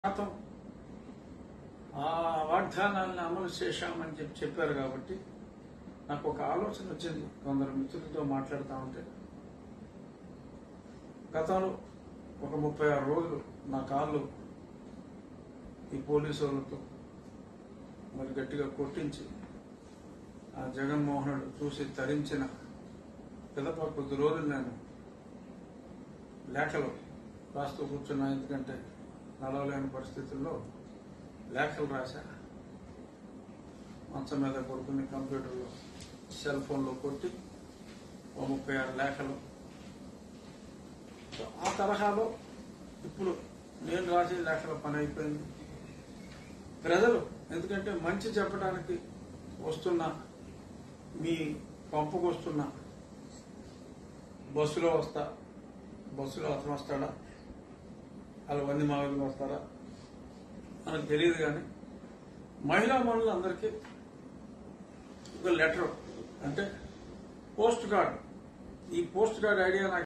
శాతం ఆ వాగ్దానాలను అమలు చేశామని చెప్పి చెప్పారు కాబట్టి నాకు ఒక ఆలోచన వచ్చింది కొందరు మిత్రులతో మాట్లాడుతూ ఉంటే గతంలో ఒక ముప్పై ఆరు రోజులు నా కాళ్ళు ఈ పోలీసు వాళ్ళతో మరి గట్టిగా కొట్టించి ఆ జగన్మోహనుడు చూసి తరించిన పిదప కొద్ది రోజులు నేను లేఖలు రాస్తూ కూర్చున్నా ఎందుకంటే నడవలేని పరిస్థితుల్లో లేఖలు రాశా మంచం మీద కొడుకుని కంప్యూటర్లో సెల్ ఫోన్లో కొట్టి ఓ ముప్పై ఆరు లేఖలు సో ఆ తరహాలో ఇప్పుడు నేను రాసే లేఖల పని అయిపోయింది ప్రజలు ఎందుకంటే మంచి చెప్పడానికి వస్తున్న మీ పంపుకు వస్తున్న బస్సులో వస్తా బస్సులో అతను వస్తాడా అలా వంది మాగలు వస్తారా మనకు తెలియదు కానీ మహిళా మనులందరికీ ఒక లెటర్ అంటే పోస్ట్ కార్డ్ ఈ పోస్ట్ కార్డ్ ఐడియా నాకు